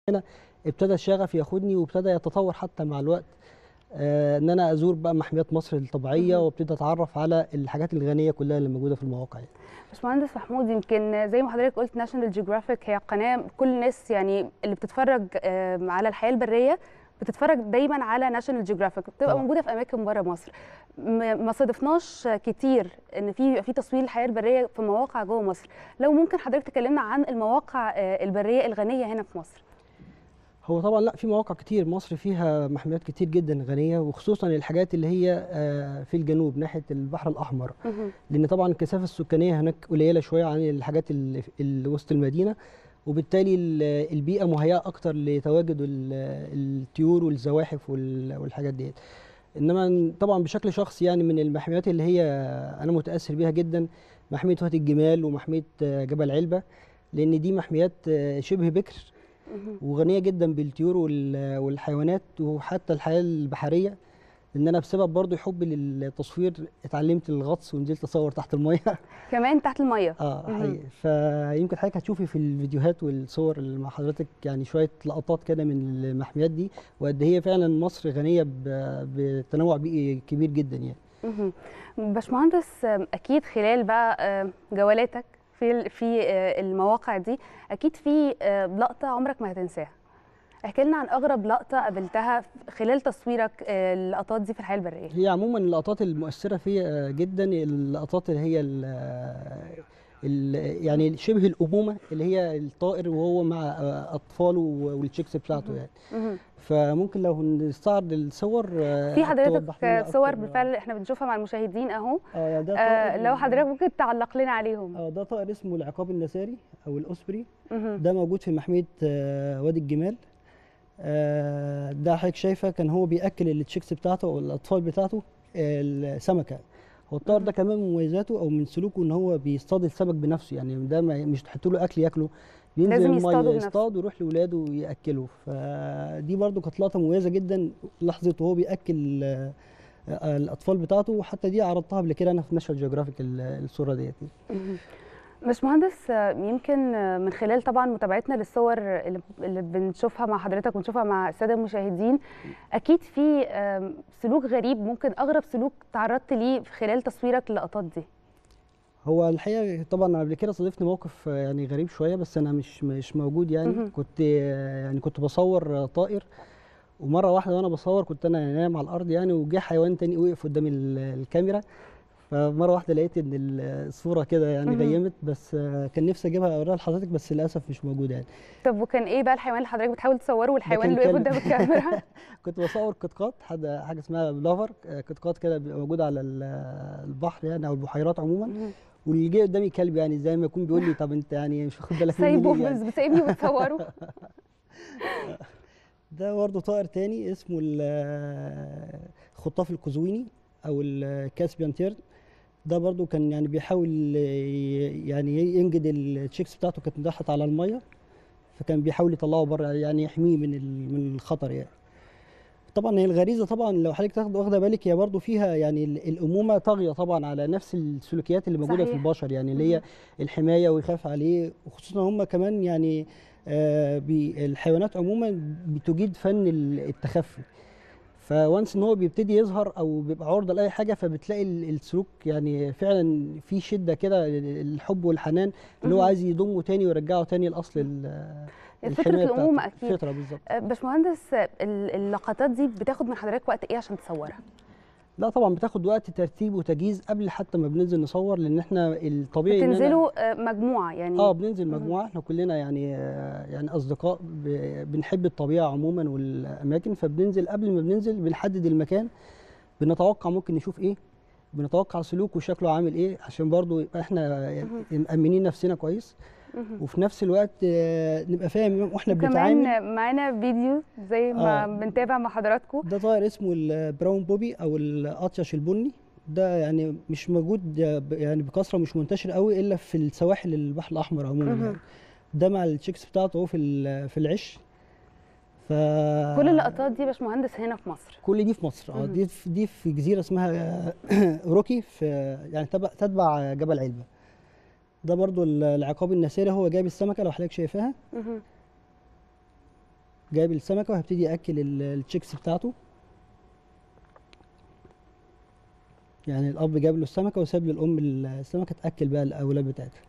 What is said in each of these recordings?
هنا ابتدى الشغف ياخدني وابتدى يتطور حتى مع الوقت آه، ان انا ازور بقى محميات مصر الطبيعيه مهم. وابتدي اتعرف على الحاجات الغنيه كلها اللي موجوده في المواقع يعني. باشمهندس محمود يمكن زي ما حضرتك قلت ناشونال جيوغرافيك هي قناه كل الناس يعني اللي بتتفرج آه، على الحياه البريه بتتفرج دايما على ناشونال جيوغرافيك بتبقى طبعا. موجوده في اماكن بره مصر م- ما صادفناش كتير ان في يبقى في تصوير الحياه البريه في مواقع جوه مصر لو ممكن حضرتك تكلمنا عن المواقع آه، البريه الغنيه هنا في مصر هو طبعا لا في مواقع كتير مصر فيها محميات كتير جدا غنيه وخصوصا الحاجات اللي هي آه، في الجنوب ناحيه البحر الاحمر مهم. لان طبعا الكثافه السكانيه هناك قليله شويه عن الحاجات اللي في- اللي وسط المدينه وبالتالي ال- البيئه مهيئه اكتر لتواجد ال- الطيور والزواحف وال- والحاجات ديت انما طبعا بشكل شخصي يعني من المحميات اللي هي انا متاثر بيها جدا محميه وادي الجمال ومحميه آه، جبل علبه لان دي محميات آه، شبه بكر مهم. وغنيه جدا بالطيور وال- والحيوانات وحتى الحياه البحريه لان انا بسبب برضو حبي للتصوير اتعلمت الغطس ونزلت اصور تحت الميه كمان تحت الميه اه مهم. حقيقي فيمكن حضرتك هتشوفي في الفيديوهات والصور اللي مع حضرتك يعني شويه لقطات كده من المحميات دي وقد هي فعلا مصر غنيه ب- بتنوع بيئي كبير جدا يعني مهم. باشمهندس آم، اكيد خلال بقى آم، جولاتك في ال- في آه، المواقع دي اكيد في آه، لقطه عمرك ما هتنساها احكي لنا عن اغرب لقطه قابلتها خلال تصويرك آه، اللقطات دي في الحياه البريه هي عموما اللقطات المؤثره فيا جدا اللقطات اللي هي ال ال يعني شبه الامومه اللي هي الطائر وهو مع اطفاله والتشيكس بتاعته يعني مهم. فممكن لو نستعرض الصور آه، في توضح حضرتك لنا آه، صور أكتر. بالفعل احنا بنشوفها مع المشاهدين اهو اه يعني ده آه، طائر لو حضرتك ممكن تعلق لنا عليهم اه ده طائر اسمه العقاب النساري او الاسبري مهم. ده موجود في محميه آه، وادي الجمال آه، ده حضرتك شايفه كان هو بياكل التشيكس بتاعته او الاطفال بتاعته آه، السمكه هو الطائر ده كمان من مميزاته او من سلوكه ان هو بيصطاد السمك بنفسه يعني ده ما مش تحط له اكل ياكله بينزل لازم الميه يصطاده بنفسه. يصطاد ويروح لاولاده ياكله فدي برضو كانت لقطه مميزه جدا لحظه وهو بياكل آه، آه، الاطفال بتاعته وحتى دي عرضتها قبل كده انا في ناشونال جيوغرافيك الصوره ديت مهم. باشمهندس آه، يمكن آه، من خلال طبعا متابعتنا للصور اللي اللي بنشوفها مع حضرتك ونشوفها مع الساده المشاهدين اكيد في آم، سلوك غريب ممكن اغرب سلوك تعرضت ليه في خلال تصويرك للقطات دي هو الحقيقه طبعا قبل كده صادفني موقف آه، يعني غريب شويه بس انا مش مش موجود يعني مهم. كنت آه، يعني كنت بصور آه، طائر ومره واحده وانا بصور كنت انا نايم على الارض يعني وجه حيوان تاني وقف قدام ال- الكاميرا فمره واحده لقيت ان ال- الصوره كده يعني مهم. غيمت بس آه، كان نفسي اجيبها اوريها لحضرتك بس للاسف مش موجوده يعني طب وكان ايه بقى الحيوان اللي حضرتك بتحاول تصوره والحيوان كان اللي وقف كلب. قدام الكاميرا كنت بصور قطقاط حاجه حاجه اسمها بلافر آه، قطقاط كده بيبقى موجود على ال- البحر يعني او البحيرات عموما مهم. واللي جه قدامي كلب يعني زي ما يكون بيقول لي طب انت يعني مش واخد بالك مني سايبه ليه يعني بس بتسيبني وتصوره ده برضه طائر تاني اسمه ال- خطاف القزويني او الكاسبيان تيرن ده برضه كان يعني بيحاول ي- يعني ينجد التشيكس بتاعته كانت ندحت على الميه فكان بيحاول يطلعه بره يعني يحميه من ال- من الخطر يعني طبعا هي الغريزه طبعا لو حضرتك تاخد واخده بالك هي برضه فيها يعني ال- الامومه طاغيه طبعا على نفس السلوكيات اللي موجوده في صحيح. البشر يعني اللي هي مهم. الحمايه ويخاف عليه وخصوصا هم كمان يعني آه، بي- الحيوانات عموما بتجيد فن ال- التخفي فوانس ان هو بيبتدي يظهر او بيبقى عرضه لاي حاجه فبتلاقي ال- السلوك يعني فعلا في شده كده الحب والحنان اللي هو مهم. عايز يضمه تاني ويرجعه تاني لاصل ال- فكرة الحمايه الأمومة بتاعته أكيد. الفطره بالظبط آه، باشمهندس آه، ال- اللقطات دي بتاخد من حضرتك وقت ايه عشان تصورها لا طبعا بتاخد وقت ترتيب وتجهيز قبل حتى ما بننزل نصور لان احنا الطبيعي إن أنا- بتنزلوا آه، مجموعه يعني اه بننزل مهم. مجموعه احنا كلنا يعني آه، يعني اصدقاء ب- بنحب الطبيعه عموما والاماكن فبننزل قبل ما بننزل بنحدد المكان بنتوقع ممكن نشوف ايه بنتوقع سلوكه وشكله عامل ايه عشان برضو يبقى احنا يعني مأمنين نفسنا كويس مهم. وفي نفس الوقت آه، نبقى فاهم واحنا بنتعامل وكمان معانا فيديو زي ما آه. بنتابع مع حضراتكم ده طائر اسمه البراون بوبي او الاطيش البني ده يعني مش موجود ب- يعني بكثره مش منتشر قوي الا في السواحل البحر الاحمر عموما مهم. يعني ده مع التشيكس بتاعته اهو في ال- في العش ف كل اللقطات دي يا باشمهندس هنا في مصر كل دي في مصر اه مهم. دي في دي في جزيره اسمها روكي في يعني تبع تتبع جبل علبه ده برضو ال- العقاب النسيري هو جايب السمكه لو حضرتك شايفاها مهم. جايب السمكه وهيبتدي ياكل ال- التشيكس بتاعته يعني الاب جاب له السمكه وساب للام السمكه تاكل بقى الاولاد بتاعتها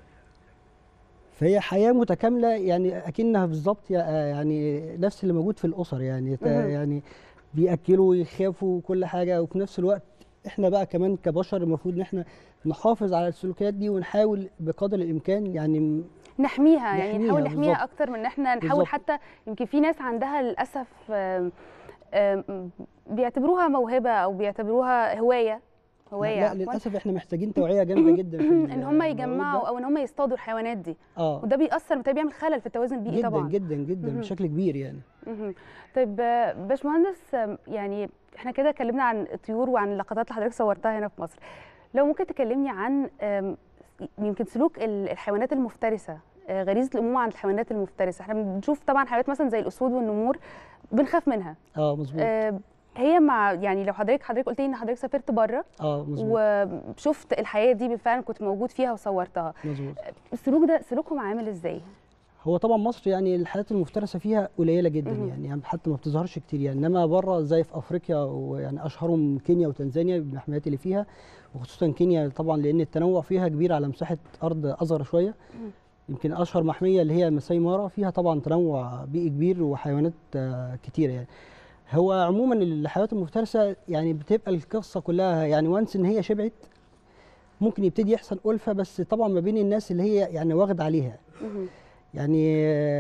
فهي حياه متكامله يعني اكنها بالظبط يا- يعني نفس اللي موجود في الاسر يعني تا- مهم. يعني بياكلوا ويخافوا وكل حاجه وفي نفس الوقت احنا بقى كمان كبشر المفروض ان احنا نحافظ على السلوكيات دي ونحاول بقدر الامكان يعني نحميها يعني نحميها نحاول نحميها بالظبط. اكتر من ان احنا نحاول بالظبط. حتى يمكن في ناس عندها للاسف آم، آم، بيعتبروها موهبه او بيعتبروها هوايه هوايه لا عفواً. للاسف احنا محتاجين توعيه جامده جدا في ال- ان هم الموضوع يجمعوا ده. او ان هم يصطادوا الحيوانات دي اه وده بيأثر بالتالي بيعمل خلل في التوازن البيئي جدا طبعا جدا جدا مهم. بشكل كبير يعني مهم. طيب آه، باشمهندس آم، يعني احنا كده اتكلمنا عن الطيور وعن اللقطات اللي حضرتك صورتها هنا في مصر لو ممكن تكلمني عن آم، يمكن سلوك ال- الحيوانات المفترسه آه، غريزه الامومه عند الحيوانات المفترسه احنا بنشوف طبعا حيوانات مثلا زي الاسود والنمور بنخاف منها اه مظبوط آه، هي مع يعني لو حضرتك حضرتك قلت لي ان حضرتك سافرت بره اه مظبوط وشفت الحياه دي بالفعل كنت موجود فيها وصورتها مظبوط السلوك ده سلوكهم عامل ازاي هو طبعا مصر يعني الحالات المفترسه فيها قليله جدا مهم. يعني, يعني حتى ما بتظهرش كتير يعني انما بره زي في افريقيا ويعني اشهرهم كينيا وتنزانيا بالمحميات اللي فيها وخصوصا كينيا طبعا لان التنوع فيها كبير على مساحه ارض اصغر شويه مم. يمكن اشهر محميه اللي هي مساي مارا فيها طبعا تنوع بيئي كبير وحيوانات آه، كتيره يعني هو عموما الحيوانات المفترسه يعني بتبقى القصه كلها يعني وانس ان هي شبعت ممكن يبتدي يحصل ألفة بس طبعا ما بين الناس اللي هي يعني واخد عليها مهم. يعني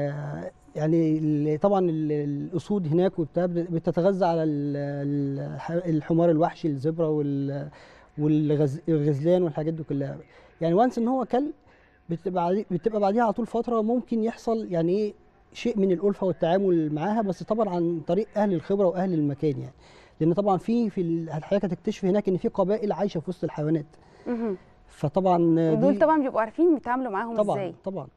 يعني ال- طبعا ال- الاسود هناك وبتاع بت- بتتغذى على ال- الح- الحمار الوحشي الزبرة وال- والغزلان والحاجات دي كلها يعني وانس ان هو كل بتبقى بعدي- بتبقى بعديها على طول فتره ممكن يحصل يعني ايه شيء من الالفه والتعامل معاها بس طبعا عن طريق اهل الخبره واهل المكان يعني لان طبعا في في ال- حضرتك هتكتشف هناك ان في قبائل عايشه في وسط الحيوانات مهم. فطبعا دول دي طبعا بيبقوا عارفين بيتعاملوا معاهم طبعا ازاي طبعا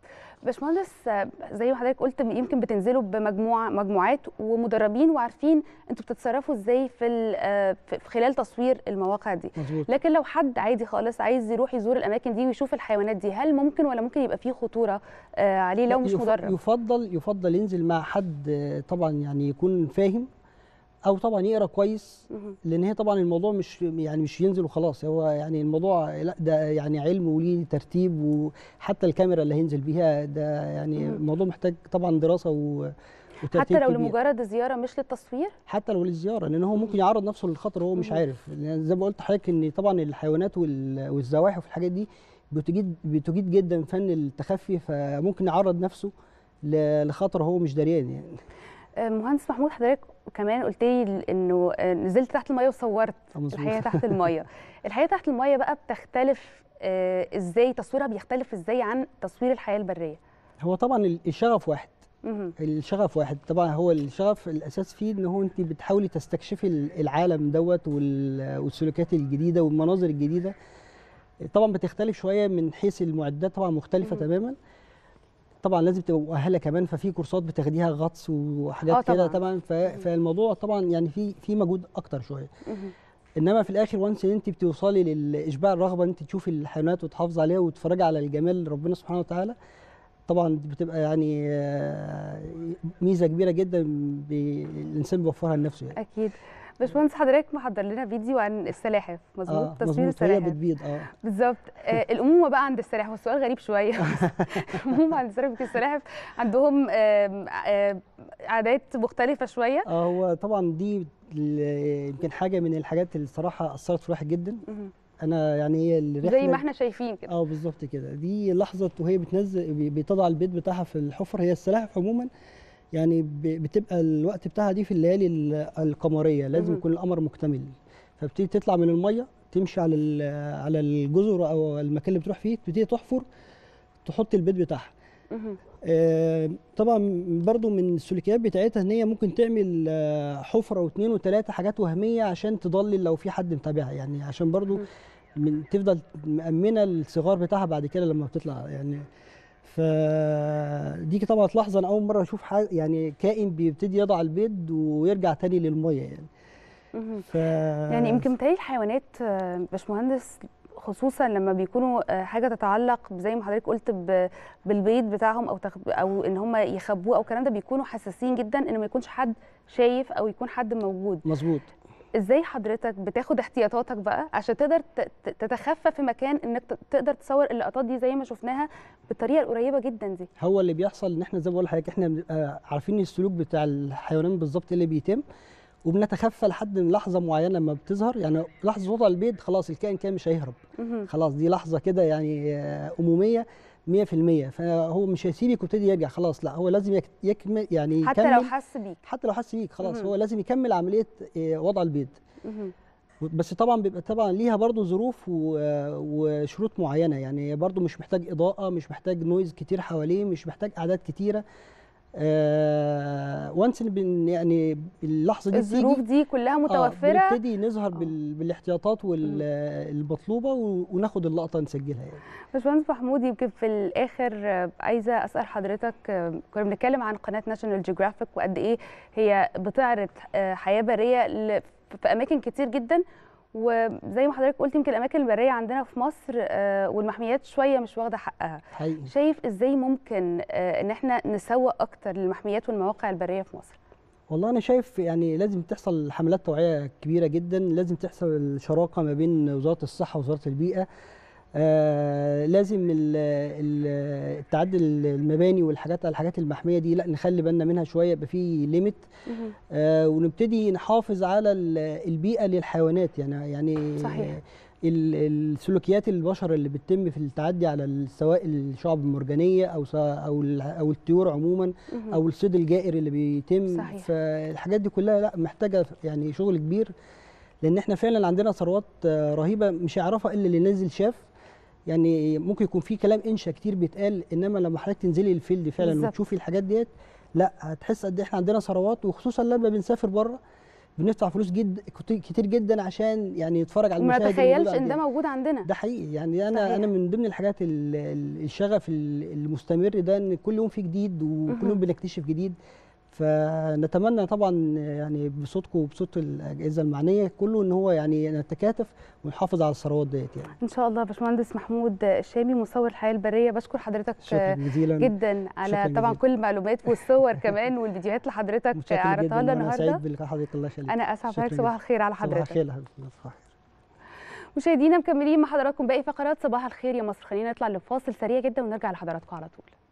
باشمهندس آه، زي ما حضرتك قلت يمكن بتنزلوا بمجموعه مجموعات ومدربين وعارفين انتوا بتتصرفوا ازاي في ال- آه، في في خلال تصوير المواقع دي مظبوط لكن لو حد عادي خالص عايز يروح يزور الاماكن دي ويشوف الحيوانات دي هل ممكن ولا ممكن يبقى فيه خطوره آه، عليه لو لا، مش يف- مدرب يفضل يفضل ينزل مع حد آه، طبعا يعني يكون فاهم او طبعا يقرا كويس مهم. لان هي طبعا الموضوع مش يعني مش ينزل وخلاص هو يعني الموضوع لا ده يعني علم وليه ترتيب وحتى الكاميرا اللي هينزل بيها ده يعني مهم. الموضوع محتاج طبعا دراسه و وترتيب حتى لو كبير. لمجرد الزياره مش للتصوير حتى لو للزياره لان هو ممكن يعرض نفسه للخطر وهو مش مهم. عارف لأن زي ما قلت لحضرتك ان طبعا الحيوانات وال- والزواحف والحاجات دي بتجيد بتجيد جدا فن التخفي فممكن يعرض نفسه ل- لخطر هو مش دريان يعني آه، مهندس محمود حضرتك كمان قلت لي انه آه، نزلت تحت الميه وصورت آه، مظبوط. الحياه تحت الميه الحياه تحت الميه بقى بتختلف آه، ازاي تصويرها بيختلف ازاي عن تصوير الحياه البريه هو طبعا ال- الشغف واحد مهم. الشغف واحد طبعا هو الشغف الاساس فيه ان هو انت بتحاولي تستكشفي ال- العالم دوت وال- والسلوكيات الجديده والمناظر الجديده طبعا بتختلف شويه من حيث المعدات طبعا مختلفه مهم. تماما طبعا لازم تبقى مؤهله كمان ففي كورسات بتاخديها غطس آه وحاجات كده طبعاً. طبعا ف- فالموضوع طبعا يعني في في مجهود اكتر شويه مهم. انما في الاخر وانس ان انت بتوصلي للاشباع الرغبه ان انت تشوفي الحيوانات وتحافظي عليها وتتفرجي على الجمال ربنا سبحانه وتعالى طبعا بتبقى يعني آه، ميزه كبيره جدا بي- الانسان بيوفرها لنفسه يعني اكيد باشمهندس حضرتك محضر لنا فيديو عن السلاحف مظبوط اه تصوير مظبوط هي السلاحف بتبيض اه بالظبط آه الامومه بقى عند السلاحف والسؤال غريب شويه الامومه عند السلاحف يمكن السلاحف عندهم آم، آم، عادات مختلفه شويه اه هو طبعا دي ال- يمكن حاجه من الحاجات اللي الصراحه اثرت في الواحد جدا مهم. انا يعني هي الرحله زي ما احنا شايفين كده اه بالظبط كده دي لحظه وهي بتنزل بي- بتضع البيض بتاعها في الحفر هي السلاحف عموما يعني ب- بتبقى الوقت بتاعها دي في الليالي ال- القمريه لازم مهم. يكون القمر مكتمل فبتبتدي تطلع من الميه تمشي على ال- على الجزر او المكان اللي بتروح فيه تبتدي تحفر تحط البيض بتاعها مهم. آه، طبعا برضو من السلوكيات بتاعتها ان هي ممكن تعمل آه، حفره واثنين وثلاثه حاجات وهميه عشان تضلل لو في حد متابعها يعني عشان برضو مم. من تفضل مأمنه الصغار بتاعها بعد كده لما بتطلع يعني فدي طبعا لحظه انا اول مره اشوف حاجة يعني كائن بيبتدي يضع البيض ويرجع تاني للميه يعني مهم. ف يعني يمكن متهيألي الحيوانات آه، باشمهندس خصوصا لما بيكونوا آه، حاجه تتعلق زي ما حضرتك قلت ب- بالبيض بتاعهم او تخ... او ان هم يخبوه او الكلام ده بيكونوا حساسين جدا ان ما يكونش حد شايف او يكون حد موجود مظبوط ازاي حضرتك بتاخد احتياطاتك بقى عشان تقدر ت- ت- تتخفى في مكان انك ت- تقدر تصور اللقطات دي زي ما شفناها بالطريقه القريبه جدا دي هو اللي بيحصل ان احنا زي ما بقول لحضرتك احنا بنبقى عارفين السلوك بتاع الحيوانات بالظبط إيه اللي بيتم وبنتخفى لحد من لحظه معينه لما بتظهر يعني لحظه وضع البيض خلاص الكائن كان مش هيهرب مهم. خلاص دي لحظه كده يعني آه، اموميه 100% فهو مش هيسيبك ويبتدي يرجع خلاص لا هو لازم يك- يكمل يعني حتى لو يكمل حس بيك حتى لو حس بيك خلاص مهم. هو لازم يكمل عمليه آه، وضع البيض مهم. بس طبعا بيبقى طبعا ليها برضو ظروف و- وشروط معينه يعني برضو مش محتاج اضاءه مش محتاج نويز كتير حواليه مش محتاج اعداد كتيره آه وانس بن يعني اللحظه دي الظروف بتيجي دي كلها آه متوفره بنبتدي نظهر آه. بال بالاحتياطات وال- المطلوبه و- وناخد اللقطه نسجلها يعني باشمهندس محمود يمكن في الاخر آه، عايزه اسال حضرتك آه، كنا بنتكلم عن قناه ناشونال جيوغرافيك وقد ايه هي بتعرض آه، حياه بريه ل- في اماكن كتير جدا وزي ما حضرتك قلت يمكن الاماكن البريه عندنا في مصر آه، والمحميات شويه مش واخده حقها حقيقي شايف ازاي ممكن آه، ان احنا نسوق اكتر للمحميات والمواقع البريه في مصر والله انا شايف يعني لازم تحصل حملات توعيه كبيره جدا لازم تحصل الشراكه ما بين وزاره الصحه ووزاره البيئه آه لازم ال- ال- التعدي المباني والحاجات الحاجات المحميه دي لا نخلي بالنا منها شويه يبقى في ليميت آه ونبتدي نحافظ على ال- البيئه للحيوانات يعني يعني صحيح. ال- السلوكيات البشر اللي بتتم في التعدي على ال- سواء الشعب المرجانيه او سواء او ال- او الطيور عموما مهم. او الصيد الجائر اللي بيتم صحيح. فالحاجات دي كلها لا محتاجه يعني شغل كبير لان احنا فعلا عندنا ثروات آه، رهيبه مش هيعرفها الا اللي نازل شاف يعني ممكن يكون في كلام انشا كتير بيتقال انما لما حضرتك تنزلي الفيلد فعلا بالظبط. وتشوفي الحاجات ديت لا هتحس قد ايه احنا عندنا ثروات وخصوصا لما بنسافر بره بندفع فلوس جد كت- كتير جدا عشان يعني نتفرج على ما المشاهد تخيلش الموجودة ان ده عندنا. موجود عندنا ده حقيقي يعني انا صحيح. انا من ضمن الحاجات ال- ال- الشغف ال- المستمر ده ان كل يوم في جديد وكل مهم. يوم بنكتشف جديد فنتمنى طبعا يعني بصوتكم وبصوت الاجهزه المعنيه كله ان هو يعني نتكاتف ونحافظ على الثروات ديت يعني ان شاء الله باشمهندس محمود الشامي مصور الحياه البريه بشكر حضرتك شكرا جزيلا جدا على شكراً طبعا جزيلا. كل المعلومات والصور كمان والفيديوهات اللي حضرتك متشكر عرضتها جدا لنا وانا النهارده سعيد بلقاء حضرتك الله يخليك انا اسعد شكراً حضرتك صباح جداً. الخير على صباح حضرتك الخير يا حبيبي صباح الخير مشاهدينا مكملين مع حضراتكم باقي فقرات صباح الخير يا مصر خلينا نطلع لفاصل سريع جدا ونرجع لحضراتكم على طول